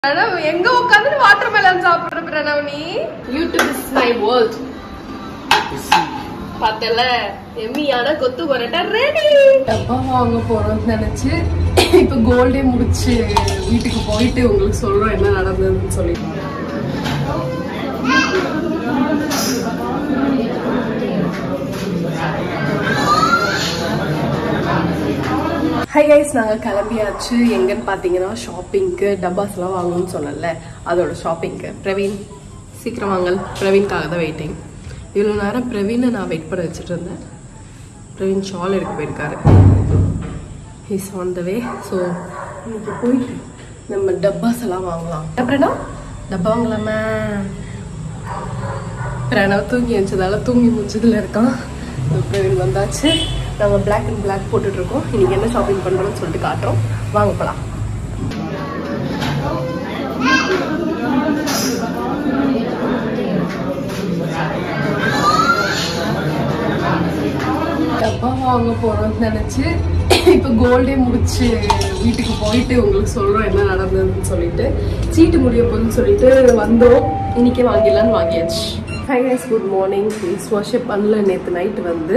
பிரணவ் எங்க உட்காந்து water melon சாப்பிடுற பிரணவ் நீ யூடியூப் இஸ் மை வேர்ல்ட் பார்த்தல எம்மியான கொத்து பரோட்டா ரெடி டப்பா வாங்க போறோம்னு நினைச்சு இப்ப கோல்டே முடிச்சு வீட்டுக்கு போயிட்டு உங்களுக்கு சொல்றோம் என்ன நடந்ததுன்னு சொல்லி ஹை கைஸ் நாங்கள் கிளம்பியாச்சு எங்கன்னு பார்த்தீங்கன்னா ஷாப்பிங்க்கு டப்பாஸ் எல்லாம் வாங்கணும்னு சொன்னேன்ல அதோட ஷாப்பிங்க்கு பிரவீன் சீக்கிரம் வாங்கல் பிரவீன்காக தான் வெயிட்டிங் இவ்வளோ நேரம் பிரவீனை நான் வெயிட் பண்ண வச்சுட்டு இருந்தேன் பிரவீன் ஷால் எடுக்க போயிருக்காரு is on the way so இன்னைக்கு போயிட்டு நம்ம டப்பாஸ் எல்லாம் வாங்கலாம் அப்புறம்னா டப்பா வாங்கலாமா பிரணவ் தூங்கி எழுந்ததால தூங்கி முடிச்சதுல இருக்கான் இப்ப பிரவீன் வந்தாச்சு நாங்க பிளாக் அண்ட் பிளாக் போட்டுட்டு இருக்கோம் இன்னைக்கு என்ன ஷாப்பிங் பண்றோம்னு சொல்லிட்டு காட்டுறோம் வாங்க போலாம் டப்பா வாங்க போறோம்னு நினைச்சு இப்ப கோல்டே முடிச்சு வீட்டுக்கு போயிட்டு உங்களுக்கு சொல்றோம் என்ன நடந்ததுன்னு சொல்லிட்டு சீட்டு முடிய போகுதுன்னு சொல்லிட்டு வந்தோம் இன்னைக்கே வாங்கிடலான்னு வாங்கியாச்சு hi guys good morning face வாஷே பண்ணல நேற்று நைட்டு வந்து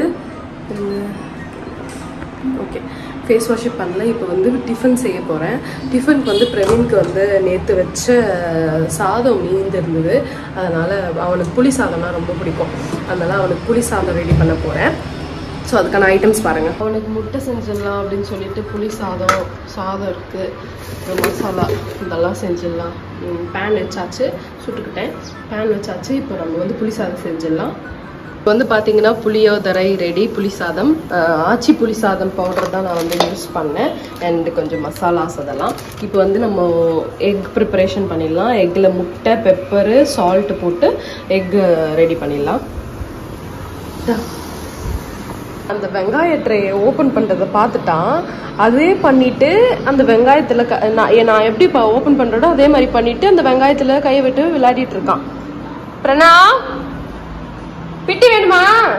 ஓகே ஃபேஸ் வாஷே பண்ணல இப்போ வந்து டிஃபன் செய்ய போகிறேன் டிஃபனுக்கு வந்து பிரவீனுக்கு வந்து நேற்று வச்ச சாதம் மீந்து இருந்தது அதனால் அவனுக்கு புளி சாதம்னா ரொம்ப பிடிக்கும் அதனால் அவனுக்கு புளி சாதம் ரெடி பண்ண போகிறேன் ஸோ அதுக்கான ஐட்டம்ஸ் பாருங்கள் அவனுக்கு முட்டை செஞ்சிடலாம் அப்படின்னு சொல்லிட்டு புளி சாதம் சாதம் இருக்குது மசாலா இதெல்லாம் செஞ்சிடலாம் பேன் வச்சாச்சு சுட்டுக்கிட்டேன் பேன் வச்சாச்சு இப்போ நம்ம வந்து புளி சாதம் செஞ்சிடலாம் இப்போ வந்து பார்த்தீங்கன்னா புளியோதரை ரெடி புளி சாதம் அஹ் ஆச்சி புளி சாதம் பவுடர் தான் நான் வந்து யூஸ் பண்ணேன் அண்ட் கொஞ்சம் மசாலாஸ் அதெல்லாம் இப்போ வந்து நம்ம எக் ப்ரிப்பரேஷன் பண்ணிடலாம் எக்கில் முட்டை பெப்பரு சால்ட் போட்டு எக் ரெடி பண்ணிடலாம் இதா. அந்த வெங்காய ட்ரேயை ஓப்பன் பண்ணுறதை பார்த்துட்டான் அதே பண்ணிட்டு அந்த வெங்காயத்தில் க நான் ஏ- நான் எப்படி இப்போ ஓப்பன் பண்ணுறதோ அதே மாதிரி பண்ணிட்டு அந்த வெங்காயத்தில் கையை விட்டு விளையாடிட்டு இருக்கான் பிரணா பிட்டி வேணுமா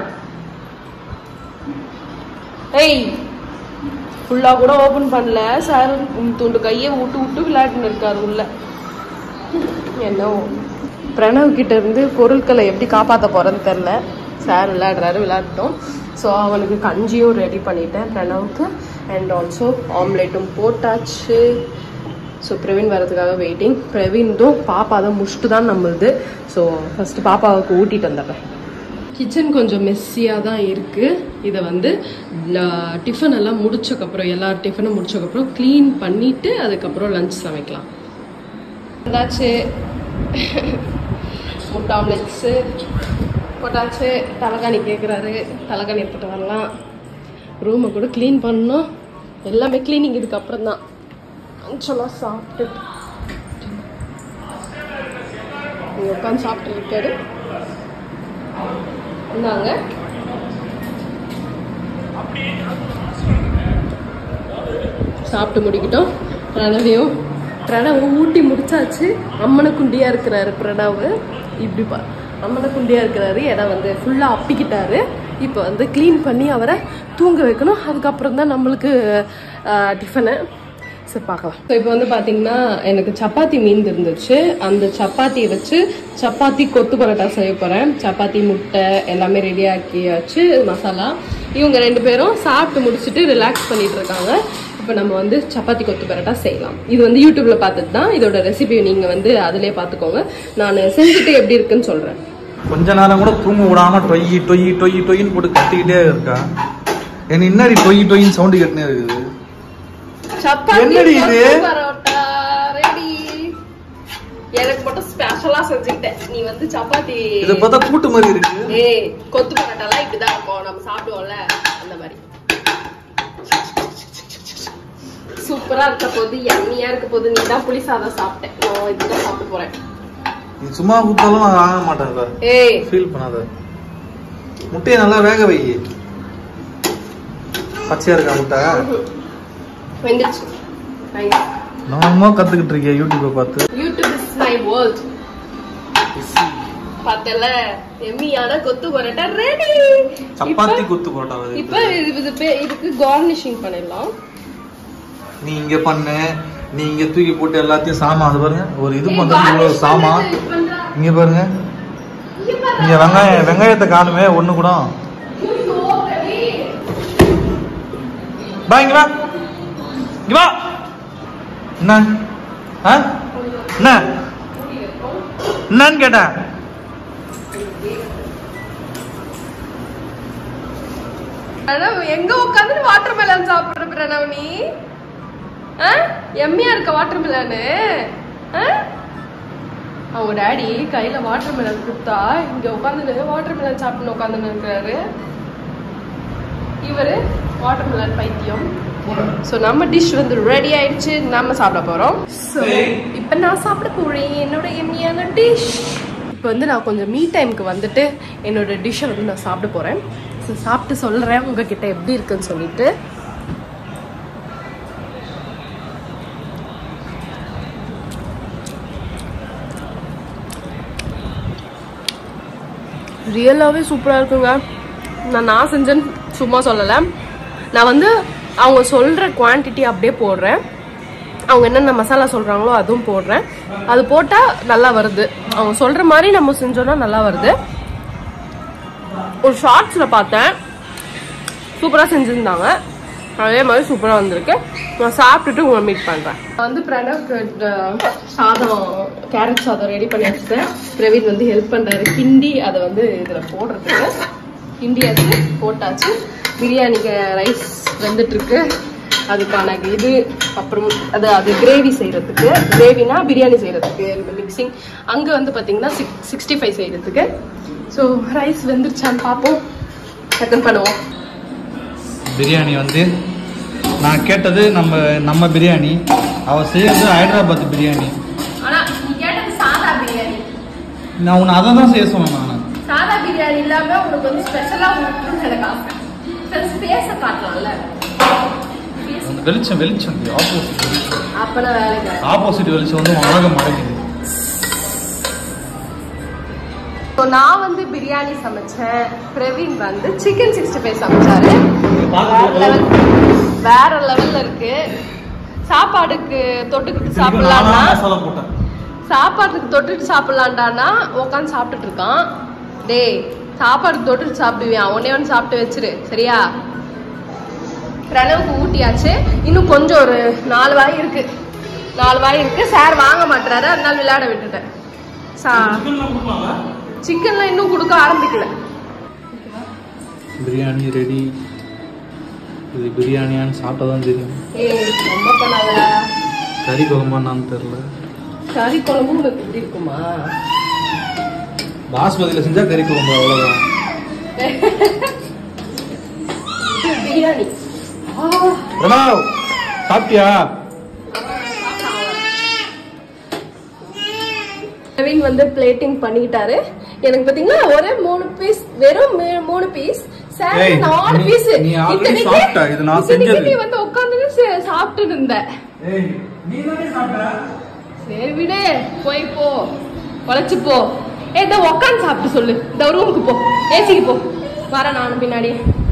ஏய் ஃபுல்லாக கூட ஓப்பன் பண்ணல சார் துண்டு கையை விட்டு விட்டு விளையாடின்னு இருக்காரு உள்ள என்னவோ பிரணவ் கிட்ட இருந்து பொருட்களை எப்படி காப்பாற்ற போறேன்னு தெரில சார் விளையாடுறாரு விளையாடட்டும் ஸோ அவனுக்கு கஞ்சியும் ரெடி பண்ணிட்டேன் பிரணவுக்கு அண்ட் ஆல்சோ ஆம்லேட்டும் போட்டாச்சு ஸோ பிரவீன் வரதுக்காக வெயிட்டிங் பிரவீன்தும் பாப்பா தான் முடிச்சுட்டு தான் நம்மளுது ஸோ ஃபஸ்ட்டு பாப்பாவுக்கு ஊட்டிட்டு வந்துடுறேன் கிச்சன் கொஞ்சம் மெஸ்ஸியாக தான் இருக்குது இதை வந்து டிஃபன் எல்லாம் முடிச்சக்கப்புறம் எல்லா டிஃபனும் முடிச்சக்கப்புறம் க்ளீன் பண்ணிவிட்டு அதுக்கப்புறம் லஞ்ச் சமைக்கலாம் வந்தாச்சு முட்டை ஆம்லெட்ஸு போட்டாச்சு தலைகாணி கேட்குறாரு தலைகாணி எடுத்துகிட்டு வரலாம் ரூமை கூட க்ளீன் பண்ணோம் எல்லாமே க்ளீனிங் இதுக்கப்புறம் தான் கொஞ்சமாக சாப்பிட்டு இங்கே உட்காந்து சாப்பிட்டு இருக்காரு இந்தாங்க சாப்பிட்டு முடிக்கிட்டோம் பிரணவையும் பிரணவ் ஊட்டி முடிச்சாச்சு அம்மனை குண்டியா இருக்கிறாரு பிரணவ் இப்படி பா அம்மனை குண்டியா இருக்கிறாரு ஏன்னா வந்து ஃபுல்லா அப்பிக்கிட்டாரு இப்போ வந்து க்ளீன் பண்ணி அவரை தூங்க வைக்கணும் அதுக்கப்புறம் தான் நம்மளுக்கு டிஃபனு சரி பார்க்கலாம் ஸோ இப்போ வந்து பார்த்தீங்கன்னா எனக்கு சப்பாத்தி மீன் இருந்துச்சு அந்த சப்பாத்தியை வச்சு சப்பாத்தி கொத்து பரோட்டா செய்ய போகிறேன் சப்பாத்தி முட்டை எல்லாமே ரெடி ஆக்கியாச்சு மசாலா இவங்க ரெண்டு பேரும் சாப்பிட்டு முடிச்சுட்டு ரிலாக்ஸ் பண்ணிட்டு இருக்காங்க இப்போ நம்ம வந்து சப்பாத்தி கொத்து பரோட்டா செய்யலாம் இது வந்து யூடியூப்ல பார்த்தது தான் இதோட ரெசிபி நீங்கள் வந்து அதிலே பார்த்துக்கோங்க நான் செஞ்சுட்டு எப்படி இருக்குன்னு சொல்கிறேன் கொஞ்ச நேரம் கூட தூங்க விடாம டொய் டொய் டொய் டொய்ன்னு போட்டு கத்திக்கிட்டே இருக்கா எனக்கு என்னடி டொய் டொய்ன்னு சவுண்டு கேட்டுனே இருக்குது சப்பாத்தி என்னடி இது? கொத்து பரோட்டா ரெடி எனக்கு மட்டும் ஸ்பெஷலா செஞ்சுக்கிட்டேன் நீ வந்து சப்பாத்தி இதை பார்த்தா கூட்டு மாதிரி இருக்கு ஏய் கொத்து பரோட்டாலாம் இப்படிதான் இருக்கும் நம்ம சாப்பிடுவோம்ல அந்த மாதிரி சூப்பரா இருக்க போது எம்மியா இருக்க போது நீ தான் புளி சாதம் சாப்பிட்டேன் நான் இதுதான் சாப்பிட்டு போறேன் நீ சும்மா கூப்பிட்டாலும் நான் வாங்க மாட்டேன்ல ஏய் ஃபீல் பண்ணாத முட்டையை நல்லா வேக வை பச்சையா இருக்கா முட்டை வெந்துச்சு நம்ம கத்துக்கிட்டு இருக்கேன் யூடியூப்பை பார்த்து யூடியூப் இஸ் மை வேர்ல்ட் பார்த்தல எம்மியான கொத்து பரோட்டா ரெடி சப்பாத்தி குத்து போட்டா இப்ப இது இது பே- இதுக்கு கார்னிஷிங் பண்ணிடலாம் நீ இங்க பண்ணு நீ இங்க தூக்கி போட்டு எல்லாத்தையும் சாமான் அது பாருங்க ஒரு இது பண்றது இவ்வளவு சாமான் இங்க பாருங்க இங்க வெங்காயம் வெங்காயத்தை காணுமே ஒண்ணு கூட வா இங்க வா இங்க வா என்ன ஆ? என்ன என்னன்னு கேட்டேன் பிரணவ் எங்க உட்காந்து வாட்டர் மெலன் சாப்பிடுற பிரணவ் நீ ஆ? எம்மியா இருக்க வாட்டர் மெலனு அவங்க டாடி கையில வாட்டர் மெலன் கொடுத்தா இங்க உட்காந்து வாட்டர் மெலன் சாப்பிட்டு உட்காந்து இருக்கிறாரு இவரு வாட்டர் மெலன் பைத்தியம் ஸோ நம்ம டிஷ் வந்து ரெடி ஆயிடுச்சு நாம சாப்பிட போறோம் ஸோ இப்போ நான் சாப்பிட போறேன் என்னோட எம்மியான டிஷ் இப்போ வந்து நான் கொஞ்சம் மீ டைமுக்கு வந்துட்டு என்னோட டிஷ்ஷை வந்து நான் சாப்பிட போறேன் ஸோ சாப்பிட்டு சொல்றேன் உங்ககிட்ட எப்படி இருக்குன்னு சொல்லிட்டு ரியலாகவே சூப்பராக இருக்குங்க நான் நான் செஞ்சேன்னு சும்மா சொல்லலை நான் வந்து அவங்க சொல்கிற குவான்டிட்டி அப்படியே போடுறேன் அவங்க என்னென்ன மசாலா சொல்கிறாங்களோ அதுவும் போடுறேன் அது போட்டால் நல்லா வருது அவங்க சொல்கிற மாதிரி நம்ம செஞ்சோன்னா நல்லா வருது ஒரு ஷார்ட்ஸில் பார்த்தேன் சூப்பராக செஞ்சுருந்தாங்க அதே மாதிரி சூப்பராக வந்திருக்கு நான் சாப்பிட்டுட்டு உங்களை மீட் பண்ணுறேன் நான் வந்து பிரணவ்க்கு அஹ், சாதம் கேரட் சாதம் ரெடி பண்ணி வச்சுட்டேன் பிரவீன் வந்து ஹெல்ப் பண்ணுறாரு கிண்டி அதை வந்து இதில் போடுறதுக்கு கிண்டியாச்சு போட்டாச்சு பிரியாணிக்கு ரைஸ் வெந்துட்டு இருக்கு அதுக்கான இது அப்புறம் அது அது கிரேவி செய்யறதுக்கு கிரேவினா பிரியாணி செய்யறதுக்கு மிக்சிங் அங்கே வந்து பார்த்தீங்கன்னா சிக்ஸ் சிக்ஸ்டி ஃபைவ் செய்யறதுக்கு ஸோ ரைஸ் வெந்துருச்சான்னு பார்ப்போம் செகண்ட் பண்ணுவோம் பிரியாணி வந்து நான் கேட்டது நம்ம நம்ம பிரியாணி அவ செய்யறது ஹைதராபாத் பிரியாணி ஆனா நீ கேட்டது சாதா பிரியாணி நான் உன்னை அதை தான் செய்ய சொன்னேன் நான் சாதா பிரியாணி இல்லாம உனக்கு வந்து ஸ்பெஷலா உங்களுக்கு எனக்கு ஆசை ஸ்பேஸ காட்டலாம்ல அந்த வெளிச்சம் வெளிச்சம் ஆப்போசிட் வெளிச்சம் அப்ப நான் வேலைக்கு ஆப்போசிட் வெளிச்சம் வந்து உன் அழகை மறைக்குது ஸோ நான் வந்து பிரியாணி சமைச்சேன் பிரவீன் வந்து சிக்கன் சிக்ஸ்டி ஃபைவ் சமைச்சாரு வேற லெவல் வேற லெவல்ல இருக்கு சாப்பாடுக்கு தொட்டுக்கிட்டு நானா சாப்பிடலாம்னா மசாலா போட்டேன் சாப்பாட்டுக்கு தொட்டுட்டு சாப்பிடலான்டானா உட்காந்து சாப்பிட்டுட்டு இருக்கான் டேய் சாப்பாடுக்கு தொட்டுட்டு சாப்பிடுவியான் ஒன்னே ஒன்று சாப்பிட்டு வச்சிரு சரியா பிரணவுக்கு ஊட்டியாச்சு இன்னும் கொஞ்சம் ஒரு நாலு வாய் இருக்கு நாலு வாய் இருக்கு சார் வாங்க மாட்டுறாரு அதனால விளையாட விட்டுட்டேன் சா சிக்கன்லாம் இன்னும் கொடுக்க ஆரம்பிக்கல பிரியாணி ரெடி இது பிரியாணியான்னு சாப்பிட்டா தான் தெரியும் ஏய் ரொம்ப பண்ணாதடா கறி குழம்பான்னு தெரில கறி குழம்பு உனக்கு எப்படி இருக்குமா பாஸ்மதியில் செஞ்சா கறி குழம்பு அவ்வளோதான் பிரியாணி ஆ பிரணவ் சாப்பிட்டியா பிரவீன் வந்து பிளேட்டிங் பண்ணிட்டாரு எனக்கு பாத்தீங்கன்னா ஒரே மூணு பீஸ் வெறும் மே- மூணு பீஸ் சார் ஏய், நாலு நீ- பீஸ் நீ already சாப்பிட்ட. இது நான் செஞ்சது. நீ வந்து உட்காந்து சாப்பிட்டு இருந்த ஏய் நீ தானே சாப்பிட்ட சரி விடு போய் போ உழைச்சு போ ஏ இந்த உட்காந்து சாப்பிட்டு சொல்லு இந்த ரூமுக்கு போ ஏசிக்கு போ வரேன் நானும் பின்னாடி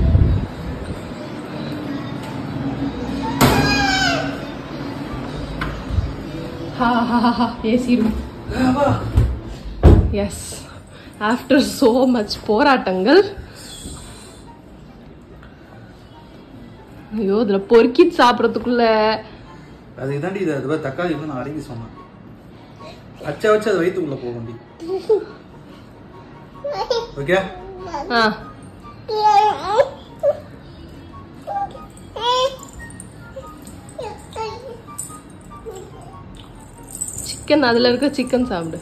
AC room yes after so much போராட்டங்கள் ஐயோ இதுல பொறுக்கி சாப்பிடறதுக்குள்ள அதுக்கு தாண்டி இது அது மாதிரி தக்காளி வந்து நான் அடங்கி சொன்னேன் அச்சா வச்சு அது வயிற்றுக்குள்ள போக வேண்டி ஓகே ஆ சிக்கன் அதுல இருக்க சிக்கன் சாப்பிடு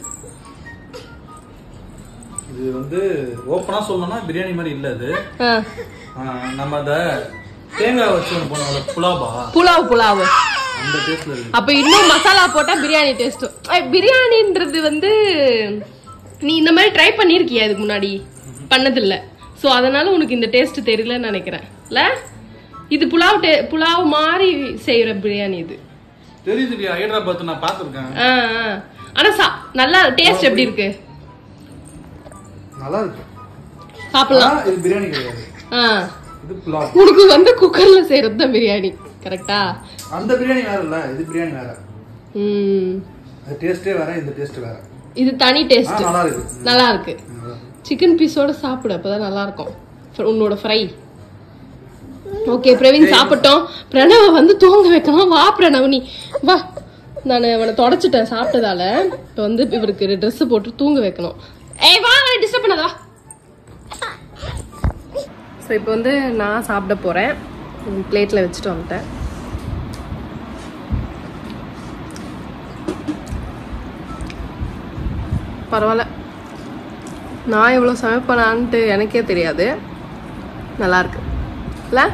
இது வந்து ஓப்பனா சொல்லணும்னா பிரியாணி மாதிரி இல்ல அது ஆ, ஆ, நம்ம அந்த தேங்காய் வச்சு ஒன்று போனோம்ல புலாபா புலாவ் புலாவ் அந்த டேஸ்ட்ல இருக்கு அப்ப இன்னும் மசாலா போட்டா பிரியாணி டேஸ்ட் பிரியாணின்றது வந்து நீ இந்த மாதிரி ட்ரை பண்ணிருக்கியா இதுக்கு முன்னாடி பண்ணதில்ல சோ அதனால உனக்கு இந்த டேஸ்ட் தெரியலன்னு நினைக்கிறேன் இல்ல இது புலாவ் டே புலாவ் மாதிரி செய்யற பிரியாணி இது தெரியுது இல்லையா ஹைதராபாத் நான் பார்த்துருக்கேன் ஆ, ஆ. ஆனா சா- நல்லா டேஸ்ட் எப்படி இருக்கு நல்லா இருக்கு சாப்பிடலாம் ஆனா, இது பிரியாணி கிடையாது ஆ. இது புலாவ் உனக்கு வந்து குக்கர்ல செய்யறது தான் பிரியாணி கரெக்டா அந்த பிரியாணி வேற இல்ல இது பிரியாணி வேற ம் அது டேஸ்ட்டே வேற இந்த டேஸ்ட் வேற இது தனி ஆ டேஸ்ட் நல்லா இருக்கு நல்லா இருக்கு சிக்கன் பீஸோட சாப்பிடு அப்பதான் நல்லா இருக்கும் Fr- உன்னோட ஃப்ரை ஓகே பிரவீன் சாப்பிட்டோம் பிரணவ வந்து தூங்க வைக்கலாம் வா பிரணவ் நீ வா நான் அவனை தொடச்சிட்டேன் சாப்பிட்டதால இப்போ வந்து இவருக்கு ட்ரெஸ் போட்டு தூங்க வைக்கணும் ஏய் வா டிஸ்டர்ப் பண்ணாதா ஸோ இப்போ வந்து நான் சாப்பிட போகிறேன் பிளேட்டில் வச்சுட்டு வந்துட்டேன் பரவாயில்ல நான் எவ்வளோ சமைப்பேனான்ட்டு எனக்கே தெரியாது நல்லா இருக்கு இல்லை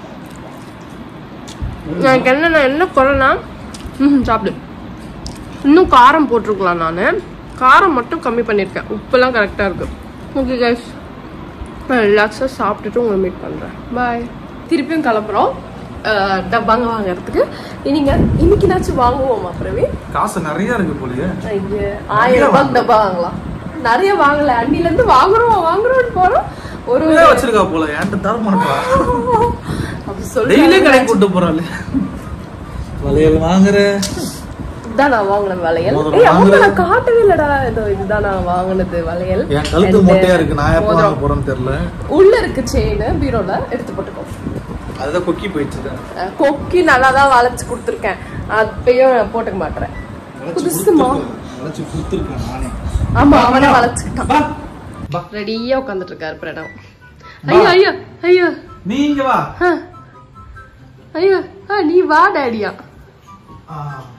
எனக்கு என்ன நான் என்ன குறைனா ம் சாப்பிடு இன்னும் காரம் போட்டிருக்கலாம் நான் காரம் மட்டும் கம்மி பண்ணியிருக்கேன் உப்பெல்லாம் கரெக்டாக இருக்கு ஓகே கைஸ் நான் ரிலாக்ஸாக சாப்பிட்டுட்டு உங்களை மீட் பண்ணுறேன் பாய் திருப்பியும் கிளம்புறோம் அஹ், டப்பாங்க வாங்குறதுக்கு நீங்க இன்னைக்குனாச்சும் வாங்குவோமா பிரவி காசு நிறைய இருக்கு போலயே ஐயே, ஆயிரம் ரூபாய்க்கு டப்பா வாங்கலாம் நிறைய வாங்கல அண்டில இருந்து வாங்குறோம் வாங்குறோம்னு போறோம் ஒரு நிறைய வச்சிருக்கா போல என்கிட்ட தர மாட்டா அப்படி சொல்லி டெய்லி கடைக்கு கூட்டு போறாள் வளையல் வாங்குற இதுதான் நான் வாங்கின வளையல் மோதிரம் ஏய் ஆமா வாங்குற. நான் காட்டவே இல்லடா இதோ இதுதான் நான் வாங்கினது வளையல் என் கழுத்து And, மொட்டையா இருக்கு நான் எப்போ மோதிரம். வாங்க போறேன்னு தெரியல உள்ள இருக்கு செயின் பீரோல எடுத்து போட்டுக்கோ அதுதான் கொக்கி போயிட்டு இருக்கேன் அஹ், கொக்கி நல்லா தான் வளைச்சு கொடுத்துருக்கேன் அப்பயும் நான் போட்டுக்க மாட்டேன் புதுசுமா வளைச்சு கொடுத்துருக்கேன் நானே ஆமா அவனே வளைச்சுக்கிட்டான் பா பா ரெடியா உட்காந்துட்டு இருக்காரு பிரணவ் ஐயோ ஐயோ ஐயோ நீ இங்க வா ஆ. ஐயோ ஆ, நீ வா டேடியா ஆ.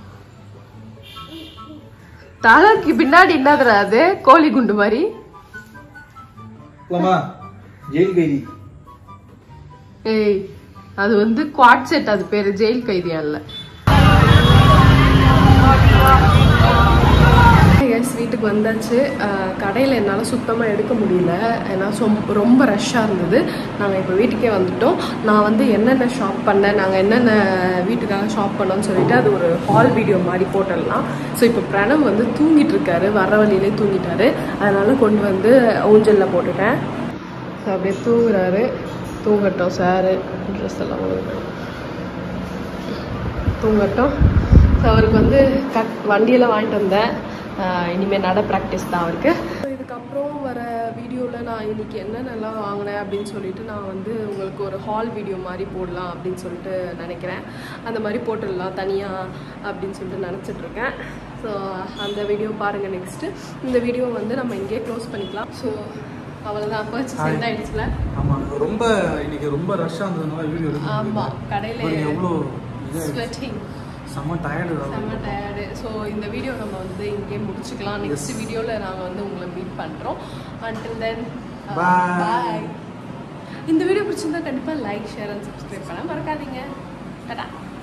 தலைக்கு பின்னாடி என்னதுடா அது கோழி குண்டு மாதிரி போலாமா ஜெயில் கைதி ஏய் அது வந்து குவாட் செட் அது பேரு ஜெயில் கைதியா இல்ல guys, வீட்டுக்கு வந்தாச்சு கடையில் என்னால் சுத்தமாக எடுக்க முடியல ஏன்னா சொம் ரொம்ப ரஷ்ஷாக இருந்தது நாங்கள் இப்போ வீட்டுக்கே வந்துட்டோம் நான் வந்து என்னென்ன ஷாப் பண்ணேன் நாங்கள் என்னென்ன வீட்டுக்காக ஷாப் பண்ணோம்னு சொல்லிட்டு அது ஒரு ஹால் வீடியோ மாதிரி போட்டுடலாம் ஸோ இப்போ பிரணவ் வந்து தூங்கிட்டு இருக்காரு வர வழியிலே தூங்கிட்டாரு அதனால கொண்டு வந்து ஊஞ்சலில் போட்டுட்டேன் ஸோ அப்படியே தூங்குறாரு தூங்கட்டும் சாரு ட்ரெஸ் எல்லாம் ஒழுங்கு. தூங்கட்டும் ஸோ அவருக்கு வந்து கட் வண்டியெல்லாம் வாங்கிட்டு வந்தேன் ஆஹ் இனிமே நட ப்ராக்டிஸ் தான் அவருக்கு இதுக்கப்புறம் வர வீடியோவில் நான் இன்னைக்கு என்னென்னலாம் வாங்கினேன் அப்படின்னு சொல்லிட்டு நான் வந்து உங்களுக்கு ஒரு ஹால் வீடியோ மாதிரி போடலாம் அப்படின்னு சொல்லிட்டு நினைக்கிறேன் அந்த மாதிரி போட்டுடலாம் தனியாக அப்படின்னு சொல்லிட்டு நினச்சிட்டு இருக்கேன் ஸோ அந்த வீடியோ பாருங்கள் நெக்ஸ்ட்டு இந்த வீடியோ வந்து நம்ம இங்கேயே க்ளோஸ் பண்ணிக்கலாம் ஸோ அவ்வளோதான் பர்ச்சேஸ் எந்த ஆயிடுச்சுல ஆமா ரொம்ப இன்னைக்கு ரொம்ப ரஷ்ஷா இருந்ததுனால வீடியோ எடுக்க ஆமாம் முடியல. கடையில் பாருங்க எவ்வளோ இதாயிடுச்சு. ஸ்வெட்டிங் செம்ம டயர்டு செம்ம டயர்டு ஸோ இந்த வீடியோ நம்ம வந்து இங்கே முடிச்சுக்கலாம் நெக்ஸ்ட் வீடியோவில் நாங்கள் வந்து உங்களை மீட் பண்ணுறோம் அண்டில் தென் Bye. பாய் இந்த வீடியோ பிடிச்சிருந்தா கண்டிப்பாக லைக் ஷேர் அண்ட் சப்ஸ்கிரைப் பண்ண மறக்காதீங்க டாடா